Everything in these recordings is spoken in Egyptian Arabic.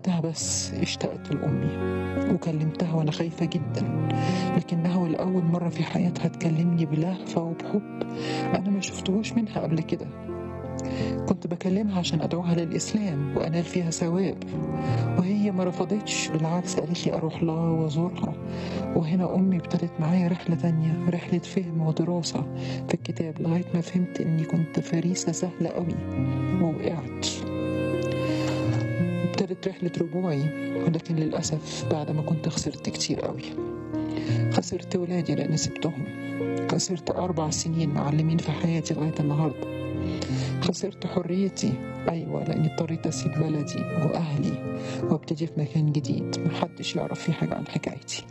وقتها بس اشتقت لأمي وكلمتها وأنا خايفة جدا لكنها ولأول مرة في حياتها تكلمني بلهفة وبحب أنا ما شفتهوش منها قبل كده كنت بكلمها عشان أدعوها للإسلام وأنال فيها ثواب وهي ما رفضتش بالعكس قالت لي أروح لها وأزورها وهنا أمي ابتدت معايا رحلة تانية رحلة فهم ودراسة في الكتاب لغاية ما فهمت إني كنت فريسة سهلة قوي ووقعت ابتدت رحلة رجوعي ولكن للأسف بعد ما كنت خسرت كتير قوي خسرت ولادي لأني سبتهم خسرت أربع سنين معلمين في حياتي لغاية النهاردة خسرت حريتي أيوة لأني اضطريت أسيب بلدي وأهلي وابتدي في مكان جديد محدش يعرف فيه حاجة عن حكايتي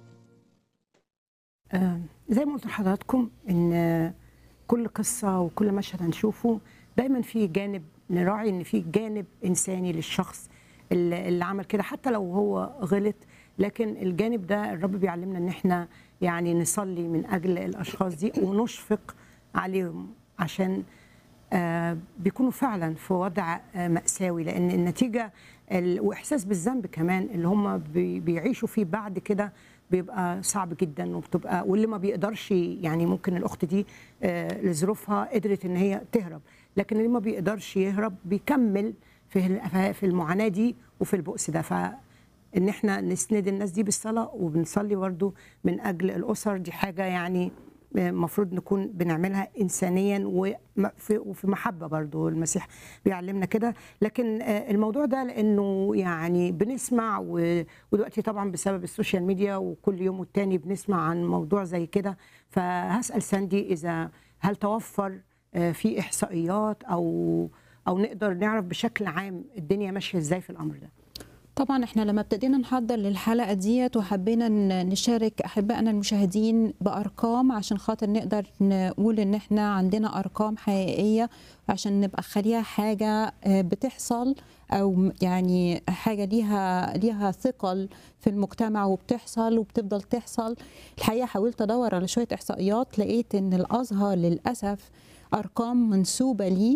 آه، زي ما قلت لحضراتكم ان آه، كل قصه وكل مشهد هنشوفه دايما في جانب نراعي ان في جانب انساني للشخص اللي اللي عمل كده حتى لو هو غلط لكن الجانب ده الرب بيعلمنا ان احنا يعني نصلي من اجل الاشخاص دي ونشفق عليهم عشان آه، بيكونوا فعلا في وضع آه، مأساوي لأن النتيجة ال- وإحساس بالذنب كمان اللي هم بي- بيعيشوا فيه بعد كده بيبقى صعب جدا وبتبقى واللي ما بيقدرش يعني ممكن الأخت دي آه، لظروفها قدرت إن هي تهرب لكن اللي ما بيقدرش يهرب بيكمل في ال- في المعاناة دي وفي البؤس ده ف ان احنا نسند الناس دي بالصلاه وبنصلي برضه من اجل الاسر دي حاجه يعني المفروض نكون بنعملها انسانيا وفي وفي محبه برضو المسيح بيعلمنا كده لكن آه، الموضوع ده لانه يعني بنسمع و- ودلوقتي طبعا بسبب السوشيال ميديا وكل يوم والتاني بنسمع عن موضوع زي كده فهسال ساندي اذا هل توفر آه، في احصائيات او او نقدر نعرف بشكل عام الدنيا ماشيه ازاي في الامر ده طبعا احنا لما ابتدينا نحضر للحلقه ديت وحبينا ن- نشارك احبائنا المشاهدين بارقام عشان خاطر نقدر نقول ان احنا عندنا ارقام حقيقيه عشان نبقى خليها حاجه آه، بتحصل او م- يعني حاجه ليها ليها ثقل في المجتمع وبتحصل وبتفضل تحصل الحقيقه حاولت ادور على شويه احصائيات لقيت ان الازهر للاسف ارقام منسوبه ليه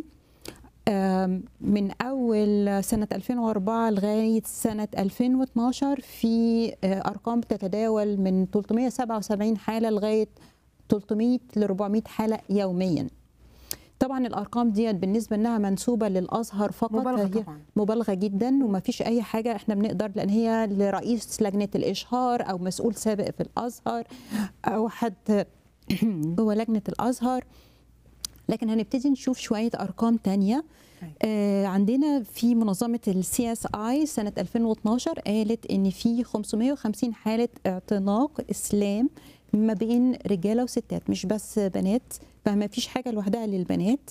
آم، من أول سنة 2004 لغاية سنة 2012 في آه، أرقام بتتداول من 377 حالة لغاية 300 ل 400 حالة يوميا طبعا الأرقام دي بالنسبة إنها منسوبة للأزهر فقط مبالغه فهي طبعا مبالغه جدا وما فيش اي حاجه احنا بنقدر لان هي لرئيس لجنه الاشهار او مسؤول سابق في الازهر او حد جوه لجنه الازهر لكن هنبتدي نشوف شويه ارقام تانية أيوة. آه عندنا في منظمه السي اس اي سنه 2012 قالت ان في 550 حاله اعتناق اسلام ما بين رجاله وستات مش بس بنات فما فيش حاجه لوحدها للبنات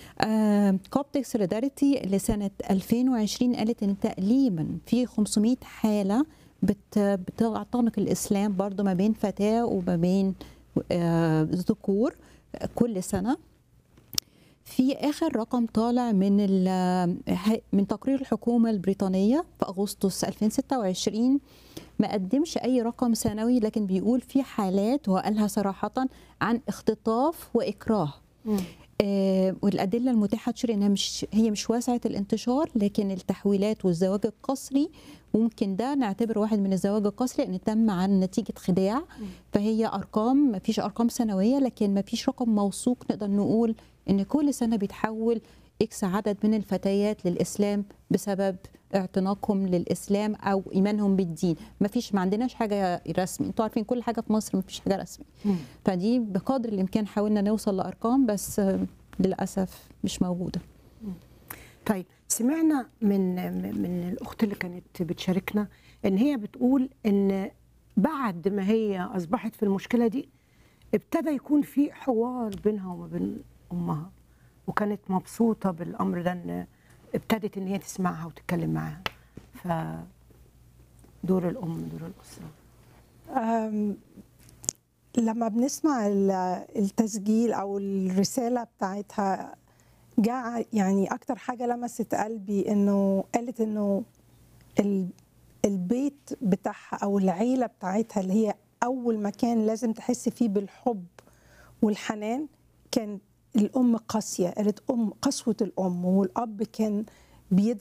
كوبتك سوليداريتي لسنه 2020 قالت ان تقريبا في 500 حاله بت بتعتنق الاسلام برضو ما بين فتاه وما بين آه، ذكور كل سنه في اخر رقم طالع من ال- من تقرير الحكومه البريطانيه في اغسطس 2026 ما قدمش اي رقم سنوي لكن بيقول في حالات وقالها صراحه عن اختطاف واكراه مم. آه، والادله المتاحه تشير انها مش هي مش واسعه الانتشار لكن التحويلات والزواج القسري ممكن ده نعتبر واحد من الزواج القسري ان تم عن نتيجه خداع فهي ارقام ما فيش ارقام سنويه لكن ما فيش رقم موثوق نقدر نقول ان كل سنه بيتحول اكس عدد من الفتيات للاسلام بسبب اعتناقهم للاسلام او ايمانهم بالدين ما فيش ما عندناش حاجه رسمي انتوا عارفين كل حاجه في مصر ما فيش حاجه رسمي مم. فدي بقدر الامكان حاولنا نوصل لارقام بس آه، للاسف مش موجوده طيب سمعنا من من الاخت اللي كانت بتشاركنا ان هي بتقول ان بعد ما هي اصبحت في المشكله دي ابتدى يكون في حوار بينها وما بين امها وكانت مبسوطه بالامر ده ان ابتدت ان هي تسمعها وتتكلم معاها ف دور الام دور الاسره أم، لما بنسمع ال- التسجيل او الرساله بتاعتها جاء يعني اكتر حاجه لمست قلبي انه قالت انه ال- البيت بتاعها او العيله بتاعتها اللي هي اول مكان لازم تحس فيه بالحب والحنان كان الام قاسيه قالت ام قسوه الام والاب كان بيضرب